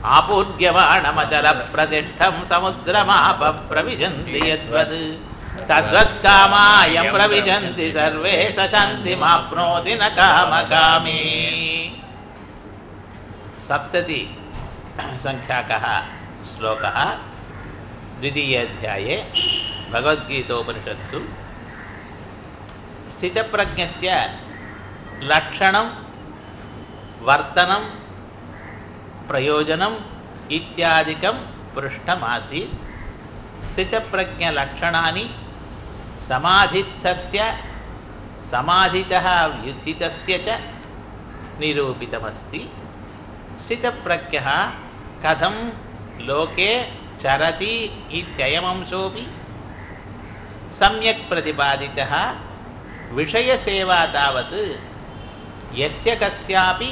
ஆபூர்யமாணமச்சல பிரதிஷ்டம் சமுத்திரமாப பிரவிசந்தி யத்வத் தத்வத்காமாயம் பிரவிசந்தி survey சசாந்திமாப்னோதி ந காமகாமி सप्तति सङ्ख्याकः श्लोकः द्वितीयाध्याये भगवद्गीतोपनिषत्सु स्थितप्रज्ञस्य लक्षणं वर्तनं प्रयोजनम् इत्यादिकं पृष्ठमासीत् स्थितप्रज्ञलक्षणानि समाधिस्थस्य समाधितः व्युत्थितस्य च निरूपितमस्ति स्थितप्रज्ञः कथं लोके चरति इत्ययमंशोऽपि सम्यक् प्रतिपादितः विषयसेवा तावत् यस्य कस्यापि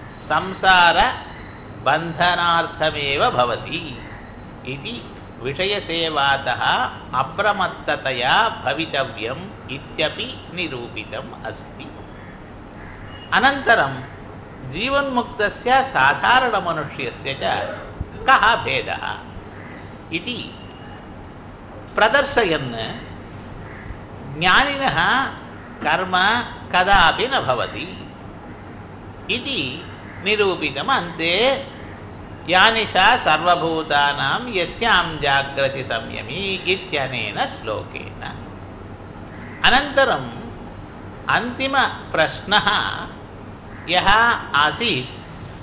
संसारबन्धनार्थमेव भवति इति विषयसेवातः अप्रमत्ततया भवितव्यम् इत्यपि निरूपितम् अस्ति अनन्तरं जीवन्मुक्तस्य साधारणमनुष्यस्य च कः भेदः इति प्रदर्शयन् ज्ञानिनः कर्म कदापि न भवति इति निरूपितम् अन्ते यानिशा सर्वभूतानां यस्यां जाग्रति संयमी इत्यनेन श्लोकेन अनन्तरम् अन्तिमप्रश्नः यः आसीत्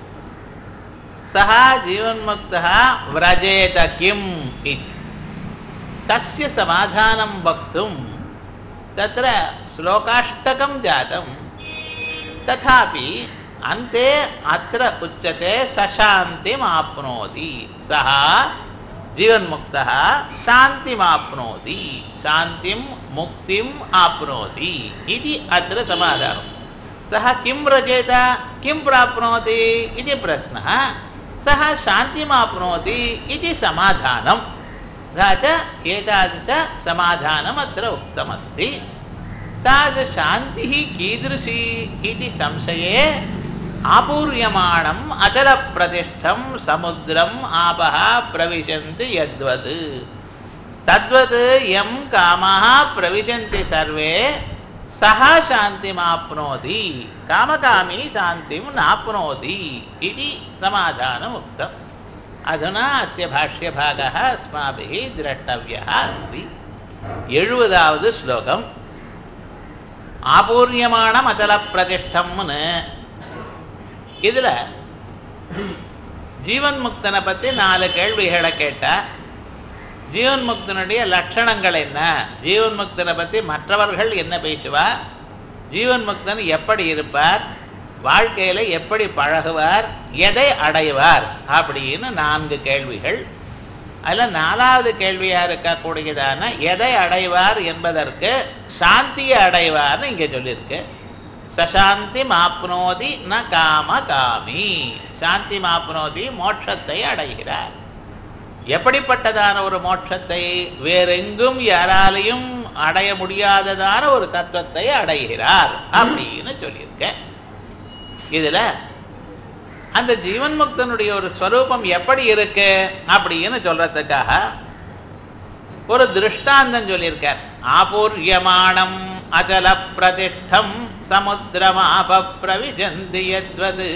सः जीवन्मुक्तः व्रजेत किम् इति तस्य समाधानं वक्तुं तत्र श्लोकाष्टकं जातं तथापि अन्ते अत्र उच्यते सशान्तिमाप्नोति सः जीवन्मुक्तः शान्तिमाप्नोति शान्तिं मुक्तिम् आप्नोति इति अत्र समाधानं सः किं व्रजेत किं प्राप्नोति इति प्रश्नः सः शान्तिमाप्नोति इति समाधानं तथा च एतादृशसमाधानम् अत्र उक्तमस्ति तादृशशान्तिः कीदृशी इति संशये आपूर्यमाणम् अचलप्रतिष्ठं समुद्रम् आपः प्रविशन्ति यद्वत् तद्वत् यं कामाः प्रविशन्ति सर्वे सः शान्तिमाप्नोति कामकामी शान्तिं नाप्नोति इति समाधानम् उक्तम् अधुना अस्य भाष्यभागः अस्माभिः द्रष्टव्यः अस्ति எழுபதாவது ஸ்லோகம் ஆபூர்யமான மதல பிரதிஷ்டம்னு இதில் ஜீவன் முக்தனை பற்றி நாலு கேள்விகளை கேட்டால் ஜீவன் முக்தனுடைய லட்சணங்கள் என்ன ஜீவன் முக்தனை பற்றி மற்றவர்கள் என்ன பேசுவார் ஜீவன் முக்தன் எப்படி இருப்பார் வாழ்க்கையில் எப்படி பழகுவார் எதை அடைவார் அப்படின்னு நான்கு கேள்விகள் அதில் நாலாவது கேள்வியாக இருக்கக்கூடியதான எதை அடைவார் என்பதற்கு சாந்தியை அடைவார்னு இங்கே சொல்லியிருக்கு சசாந்தி மாப்னோதி ந காம காமி சாந்தி மாப்னோதி மோட்சத்தை அடைகிறார் எப்படிப்பட்டதான ஒரு மோட்சத்தை வேறெங்கும் யாராலையும் அடைய முடியாததான ஒரு தத்துவத்தை அடைகிறார் அப்படின்னு சொல்லியிருக்கேன் இதுல அந்த ஜீவன் முக்தனுடைய ஒரு ஸ்வரூபம் எப்படி இருக்கு அப்படின்னு சொல்றதுக்காக ஒரு திருஷ்டாந்தம் சொல்லியிருக்கார் ஆபூர்யமானம் அஜல பிரதிஷ்டம் சமுத்திரமாப பிரவிஜந்தி யத்வது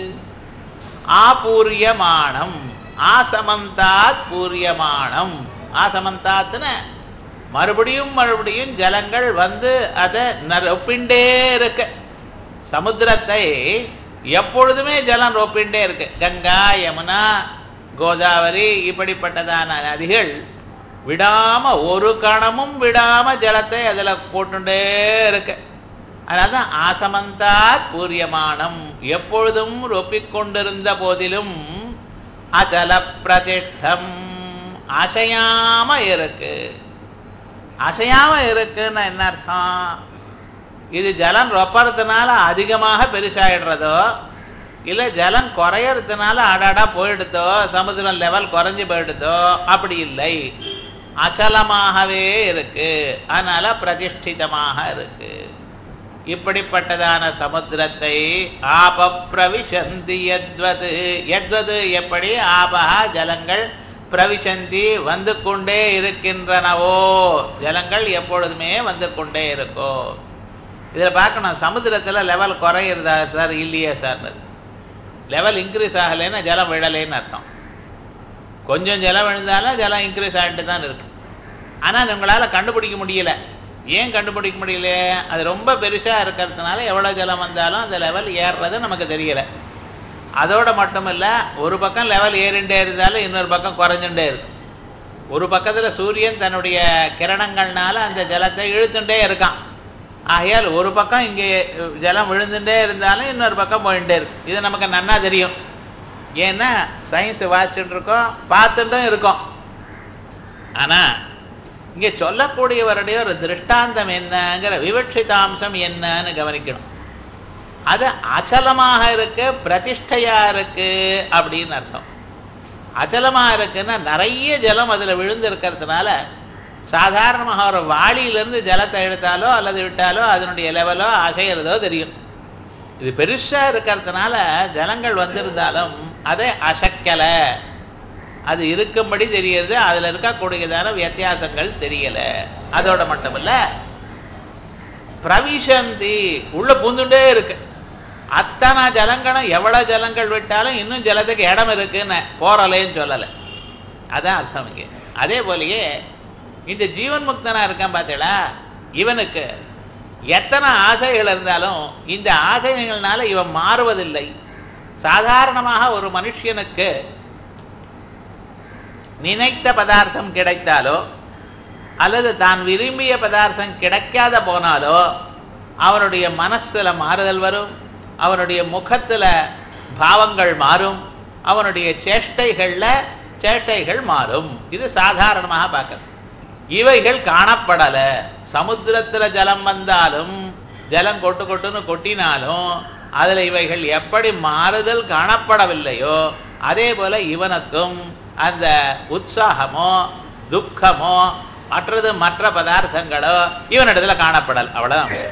ஆபூர்யமானம் ஆசமந்தாத் பூரியமானம் ஆசமந்தாத்னு மறுபடியும் மறுபடியும் ஜலங்கள் வந்து அதை ரொப்பிண்டே இருக்கு சமுத்திரத்தை எப்பொழுதுமே ஜலம் ரொப்பிண்டே இருக்கு கங்கா யமுனா கோதாவரி இப்படிப்பட்டதான நதிகள் விடாம ஒரு கணமும் விடாம ஜலத்தை அதில் போட்டுட்டே இருக்கு அதனால்தான் ஆசமந்தாத் பூரியமானம் எப்பொழுதும் ரொப்பிக்கொண்டிருந்த போதிலும் அச்சல பிரதிஷ்டம் அசையாம இருக்கு அசையாம இருக்குன்னு என்ன அர்த்தம் இது ஜலம் ரொப்பறதுனால அதிகமாக பெருசாயிடுறதோ இல்லை ஜலம் குறையறதுனால அடாடா போயிடுதோ சமுத்திரம் லெவல் குறைஞ்சு போயிடுதோ அப்படி இல்லை அச்சலமாகவே இருக்கு அதனால பிரதிஷ்டிதமாக இருக்கு இப்படிப்பட்டதான சமுத்திரத்தை ஆப பிரவிசந்தி எத்வது எத்வது எப்படி ஆபஹா ஜலங்கள் பிரவிசந்தி வந்து கொண்டே இருக்கின்றனவோ ஜலங்கள் எப்பொழுதுமே வந்து கொண்டே இருக்கோ இதில் பார்க்கணும் சமுத்திரத்தில் லெவல் குறையிறதா சார் இல்லையே சார் லெவல் இன்க்ரீஸ் ஆகலைன்னா ஜலம் விழலைன்னு அர்த்தம் கொஞ்சம் ஜலம் விழுந்தாலும் ஜலம் இன்க்ரீஸ் ஆகிட்டு தான் இருக்கு ஆனால் உங்களால் கண்டுபிடிக்க முடியல ஏன் கண்டுபிடிக்க முடியல அது ரொம்ப பெருசாக இருக்கிறதுனால எவ்வளோ ஜலம் வந்தாலும் அந்த லெவல் ஏறுறது நமக்கு தெரியல அதோட மட்டும் இல்லை ஒரு பக்கம் லெவல் ஏறிண்டே இருந்தாலும் இன்னொரு பக்கம் குறைஞ்சுட்டே இருக்கும் ஒரு பக்கத்தில் சூரியன் தன்னுடைய கிரணங்கள்னால அந்த ஜலத்தை இழுத்துட்டே இருக்கான் ஆகையால் ஒரு பக்கம் இங்கே ஜலம் விழுந்துட்டே இருந்தாலும் இன்னொரு பக்கம் போயிட்டே இருக்கு இது நமக்கு நன்னா தெரியும் ஏன்னா சயின்ஸ் வாசிச்சுட்டு இருக்கோம் பார்த்துட்டும் இருக்கோம் ஆனால் இங்கே சொல்லக்கூடியவருடைய ஒரு திருஷ்டாந்தம் என்னங்கிற விவட்சிதாம்சம் என்னன்னு கவனிக்கணும் அது அச்சலமாக இருக்கு பிரதிஷ்டையா இருக்கு அப்படின்னு அர்த்தம் அச்சலமா இருக்குன்னா நிறைய ஜலம் அதில் விழுந்து இருக்கிறதுனால சாதாரணமாக ஒரு வாளியிலிருந்து ஜலத்தை எடுத்தாலோ அல்லது விட்டாலோ அதனுடைய லெவலோ அசைகிறதோ தெரியும் இது பெருசா இருக்கிறதுனால ஜலங்கள் வந்திருந்தாலும் அதை அசக்கலை அது இருக்கும்படி தெரியுது அதில் இருக்கக்கூடியதான வித்தியாசங்கள் தெரியல அதோட மட்டும் இல்ல பிரவிசந்தி உள்ள பூந்துட்டே இருக்கு அத்தனை ஜலங்களும் எவ்வளவு ஜலங்கள் விட்டாலும் இன்னும் ஜலத்துக்கு இடம் இருக்குன்னு போறலேன்னு சொல்லலை அதான் அர்த்தம் இங்கே அதே போலயே இந்த ஜீவன் முக்தனா இருக்கான் பார்த்தீங்களா இவனுக்கு எத்தனை ஆசைகள் இருந்தாலும் இந்த ஆசைகள்னால இவன் மாறுவதில்லை சாதாரணமாக ஒரு மனுஷனுக்கு நினைத்த பதார்த்தம் கிடைத்தாலோ அல்லது தான் விரும்பிய பதார்த்தம் கிடைக்காத போனாலோ அவனுடைய மனசுல மாறுதல் வரும் அவனுடைய முகத்துல பாவங்கள் மாறும் அவனுடைய சேஷ்டைகள்ல சேட்டைகள் மாறும் இது சாதாரணமாக பார்க்கணும் இவைகள் காணப்படல சமுத்திரத்துல ஜலம் வந்தாலும் ஜலம் கொட்டு கொட்டுன்னு கொட்டினாலும் அதுல இவைகள் எப்படி மாறுதல் காணப்படவில்லையோ அதே போல இவனுக்கும் அந்த உற்சாகமோ துக்கமோ மற்றது மற்ற பதார்த்தங்களோ இவனிடத்துல காணப்படல் அவ்வளவுதான்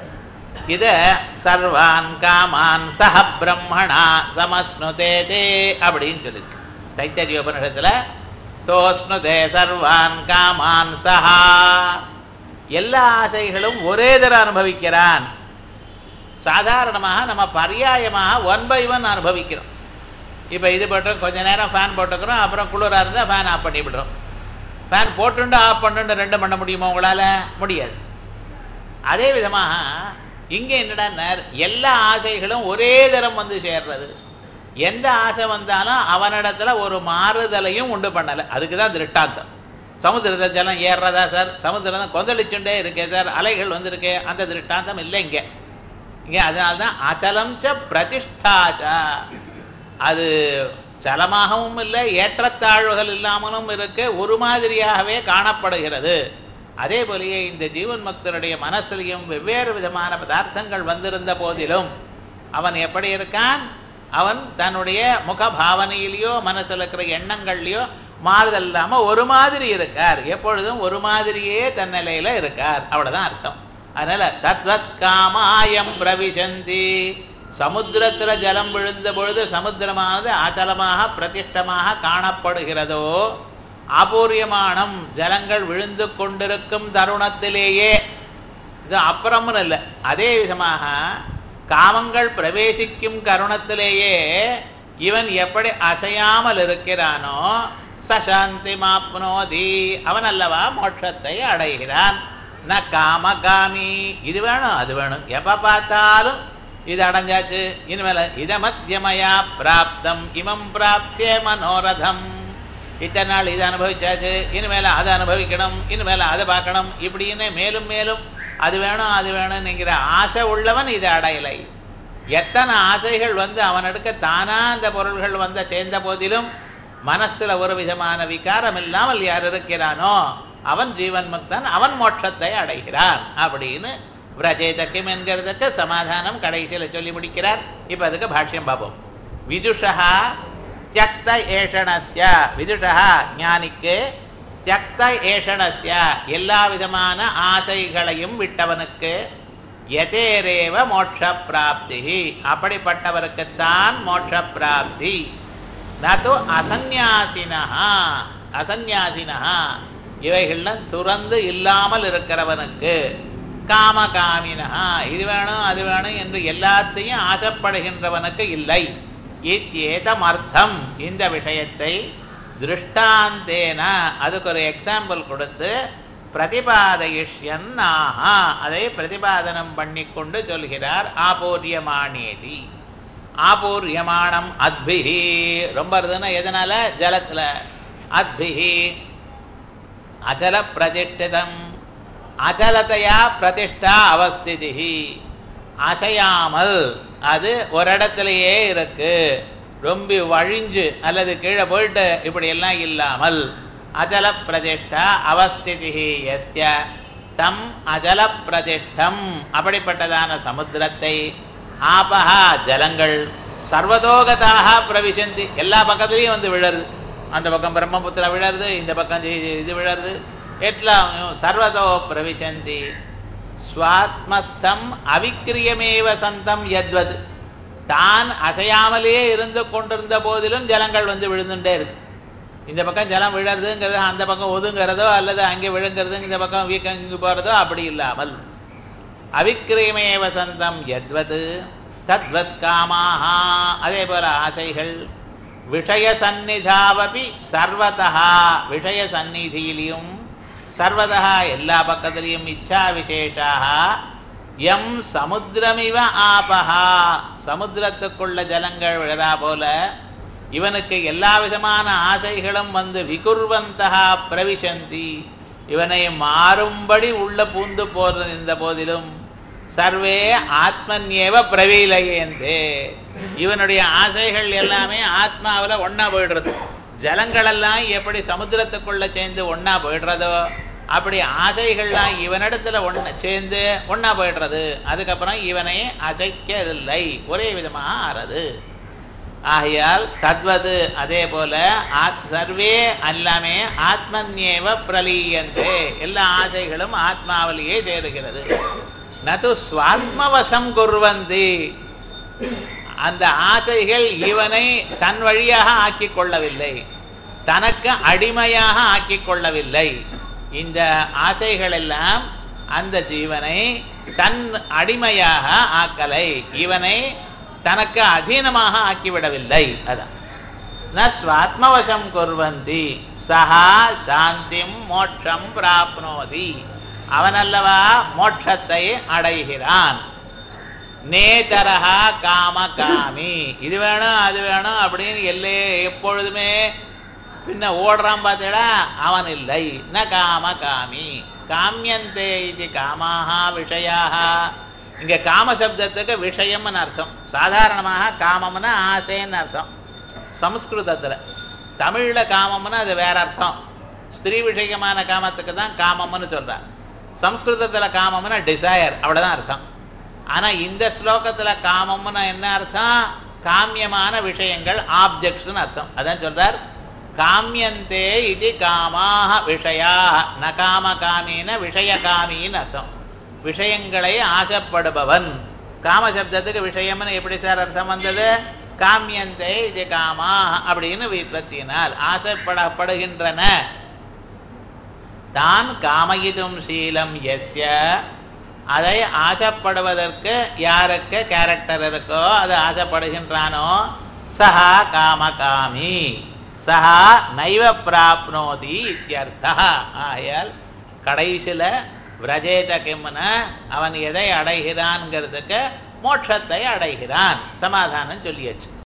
இத சர்வான் காமான் சஹ பிரம்மணா சமஸ்னுதே தே அப்படின்னு சொல்லிருக்கு தைத்தரிய உபனிஷத்துல சோஸ்னுதே சர்வான் காமான் சஹா எல்லா ஆசைகளும் ஒரே தர அனுபவிக்கிறான் சாதாரணமாக நம்ம பர்யாயமாக ஒன் பை ஒன் அனுபவிக்கிறோம் இப்போ இது போட்டோம் கொஞ்ச நேரம் ஃபேன் போட்டுக்கிறோம் அப்புறம் குளிராக இருந்தால் ஃபேன் ஆஃப் பண்ணி விடுறோம் ஃபேன் போட்டுண்டு ஆஃப் பண்ணுண்டு ரெண்டும் பண்ண முடியுமா உங்களால் முடியாது அதே விதமாக இங்கே என்னடா எல்லா ஆசைகளும் ஒரே தரம் வந்து சேர்றது எந்த ஆசை வந்தாலும் அவனிடத்துல ஒரு மாறுதலையும் உண்டு பண்ணலை அதுக்கு தான் திருஷ்டாந்தம் சமுத்திரத்தை ஜலம் ஏறுறதா சார் சமுத்திரம் கொந்தளிச்சுட்டே இருக்கே சார் அலைகள் வந்திருக்கே அந்த திருஷ்டாந்தம் இல்லை இங்கே இங்கே அதனால்தான் அச்சலம் ச பிரதிஷ்டாச்ச அது சலமாகவும் இல்லை ஏற்றத்தாழ்வுகள் இல்லாமலும் இருக்கு ஒரு மாதிரியாகவே காணப்படுகிறது அதே போலயே இந்த ஜீவன் பக்தருடைய மனசிலையும் வெவ்வேறு விதமான பதார்த்தங்கள் வந்திருந்த போதிலும் அவன் எப்படி இருக்கான் அவன் தன்னுடைய முக பாவனையிலேயோ மனசில் இருக்கிற எண்ணங்கள்லையோ மாறுதல் இல்லாம ஒரு மாதிரி இருக்கார் எப்பொழுதும் ஒரு மாதிரியே தன்னிலையில இருக்கார் அவ்வளவுதான் அர்த்தம் அதனால தத்வத் காமாயம் பிரவிசந்தி சமுத்திரத்துல ஜலம் விழுந்த பொழுது சமுத்திரமானது அச்சலமாக பிரதிஷ்டமாக காணப்படுகிறதோ அபூரியமானம் ஜலங்கள் விழுந்து கொண்டிருக்கும் தருணத்திலேயே இது அப்புறம்னு இல்லை அதே விதமாக காமங்கள் பிரவேசிக்கும் கருணத்திலேயே இவன் எப்படி அசையாமல் இருக்கிறானோ சசாந்தி மாப்னோதி அவன் அல்லவா மோட்சத்தை அடைகிறான் ந காமகாமி இது வேணும் அது வேணும் எப்ப பார்த்தாலும் இது அடைஞ்சாச்சு இனிமேல இத மத்தியமயா பிராப்தம் இமம் பிராப்திய மனோரதம் இத்தனை நாள் இதை அனுபவிச்சாச்சு இனிமேல அதை அனுபவிக்கணும் இனிமேல அதை பார்க்கணும் இப்படின்னு மேலும் மேலும் அது வேணும் அது வேணும்னுங்கிற ஆசை உள்ளவன் இதை அடையலை எத்தனை ஆசைகள் வந்து அவனடுக்க தானா அந்த பொருள்கள் வந்த சேர்ந்த போதிலும் மனசுல ஒரு விதமான விகாரம் இல்லாமல் யார் இருக்கிறானோ அவன் ஜீவன் முக்தன் அவன் மோட்சத்தை அடைகிறான் அப்படின்னு விரஜேதக்கியம் என்கிறதுக்கு சமாதானம் கடைசியில் சொல்லி முடிக்கிறார் இப்ப அதுக்கு பாஷ்யம் பார்ப்போம் விதுஷா தியக்த ஏஷணஸ்ய விதுஷா ஞானிக்கு தியக்த ஏஷணஸ்ய எல்லா விதமான ஆசைகளையும் விட்டவனுக்கு யதேரேவ மோட்ச பிராப்தி அப்படிப்பட்டவருக்குத்தான் மோட்ச பிராப்தி நது அசந்நியாசினா அசந்நியாசினா இவைகள்லாம் துறந்து இல்லாமல் இருக்கிறவனுக்கு காம காமினா இது வேணும் அது வேணும் என்று எல்லாத்தையும் ஆசைப்படுகின்றவனுக்கு இல்லை இத்தேதம் அர்த்தம் இந்த விஷயத்தை திருஷ்டாந்தேன அதுக்கு ஒரு எக்ஸாம்பிள் கொடுத்து பிரதிபாதயிஷ்யன் ஆஹா அதை பிரதிபாதனம் பண்ணிக்கொண்டு சொல்கிறார் ஆபூரியமானேதி ஆபூரியமானம் அத்பிஹி ரொம்ப இருதுன்னா எதனால ஜலத்துல அத்பிஹி அச்சல பிரதிஷ்டிதம் அச்சலத்தையா பிரதிஷ்டா அவஸ்திதி அசையாமல் அது ஒரு இடத்துலயே இருக்கு ரொம்ப வழிஞ்சு அல்லது கீழே போயிட்டு இப்படி எல்லாம் இல்லாமல் அஜல பிரதிஷ்டா அவஸ்திதி எஸ்ய தம் அஜல பிரதிஷ்டம் அப்படிப்பட்டதான சமுத்திரத்தை ஆபஹா ஜலங்கள் சர்வதோகதாக பிரவிசந்தி எல்லா பக்கத்துலையும் வந்து விழருது அந்த பக்கம் பிரம்மபுத்திரா விழருது இந்த பக்கம் இது- இது விழருது எல்லாம் சர்வதோ பிரவிசந்தி சுவாத்மஸ்தம் அவிக்கிரியமேவ சந்தம் யத்வது தான் அசையாமலே இருந்து கொண்டிருந்த போதிலும் ஜலங்கள் வந்து விழுந்துட்டே இருக்கு இந்த பக்கம் ஜலம் விழறதுங்கிறது அந்த பக்கம் ஒதுங்கிறதோ அல்லது அங்கே விழுங்கிறது இந்த பக்கம் வீக்கம் இங்கு போகிறதோ அப்படி இல்லாமல் அவிக்கிரியமேவ சந்தம் யத்வது தத்வத் காமாஹா அதே போல ஆசைகள் விஷய சந்நிதாவபி சர்வதா விஷய சந்நிதியிலையும் சர்வதா எல்லா பக்கத்திலையும் இச்சா விசேஷாக எம் சமுத்திரமிவ ஆபஹா சமுத்திரத்துக்குள்ள ஜலங்கள் விழறா போல இவனுக்கு எல்லா விதமான ஆசைகளும் வந்து விகுர்வந்தகா பிரவிசந்தி இவனை மாறும்படி உள்ள பூந்து போறது இந்த போதிலும் சர்வே ஆத்மன்யேவ பிரவீலையேந்தே இவனுடைய ஆசைகள் எல்லாமே ஆத்மாவில் ஒண்ணா போயிடுறது ஜலங்களெல்லாம் எப்படி சமுத்திரத்துக்குள்ள சேர்ந்து ஒண்ணா போயிடுறதோ அப்படி ஆசைகள்லாம் இவனிடத்துல ஒண்ணு சேர்ந்து ஒண்ணா போயிடுறது அதுக்கப்புறம் இவனை அசைக்கவில்லை ஒரே விதமாக ஆறது ஆகையால் தத்வது அதே போல ஆத் சர்வே எல்லாமே ஆத்மன்யேவ பிரலீயந்தே எல்லா ஆசைகளும் ஆத்மாவிலேயே சேருகிறது நது சுவாத்மவசம் குர்வந்தி அந்த ஆசைகள் இவனை தன் வழியாக ஆக்கிக் கொள்ளவில்லை தனக்கு அடிமையாக ஆக்கிக் கொள்ளவில்லை இந்த ஆசைகள் எல்லாம் அந்த ஜீவனை தன் அடிமையாக ஆக்கலை இவனை தனக்கு அதீனமாக ஆக்கிவிடவில்லை அதான் ந ஸ்வாத்மவசம் குர்வந்தி சஹா சாந்திம் மோட்சம் பிராப்னோதி அவனல்லவா மோட்சத்தை அடைகிறான் நேதரஹா காம காமி இது வேணும் அது வேணும் அப்படின்னு எல்லே எப்பொழுதுமே பின்ன ஓடுறான் பார்த்தீங்களா அவன் இல்லை ந காம காமி காமியந்தே இது காமாக விஷயாக இங்க காம சப்தத்துக்கு விஷயம்னு அர்த்தம் சாதாரணமாக காமம்னா ஆசைன்னு அர்த்தம் சம்ஸ்கிருதத்துல தமிழ்ல காமம்னா அது வேற அர்த்தம் ஸ்திரீ விஷயமான காமத்துக்கு தான் காமம்னு சொல்றார் சம்ஸ்கிருதத்துல காமம்னா டிசையர் அவ்வளவுதான் அர்த்தம் ஆனா இந்த ஸ்லோகத்துல காமம்னு என்ன அர்த்தம் காமியமான விஷயங்கள் ஆப்ஜெக்ட்ஸ்னு அர்த்தம் அதான் சொல்றார் காமியந்தே இது காமாக விஷயா ந காம காமின விஷய காமின்னு அர்த்தம் விஷயங்களை ஆசைப்படுபவன் காம சப்தத்துக்கு விஷயம்னு எப்படி சார் அர்த்தம் வந்தது காமியந்தே இது காமா அப்படின்னு விபத்தினால் ஆசைப்படப்படுகின்றன தான் காமயிதும் சீலம் எஸ்ய அதை ஆசைப்படுவதற்கு யாருக்கு கேரக்டர் இருக்கோ அது ஆசைப்படுகின்றானோ சஹா காமகாமி சஹா நைவ பிராப்னோதி இத்தியர்த்தா ஆயால் கடைசியில விரஜேத கிம்ன அவன் எதை அடைகிறான்ங்கிறதுக்கு மோட்சத்தை அடைகிறான் சமாதானம் சொல்லியாச்சு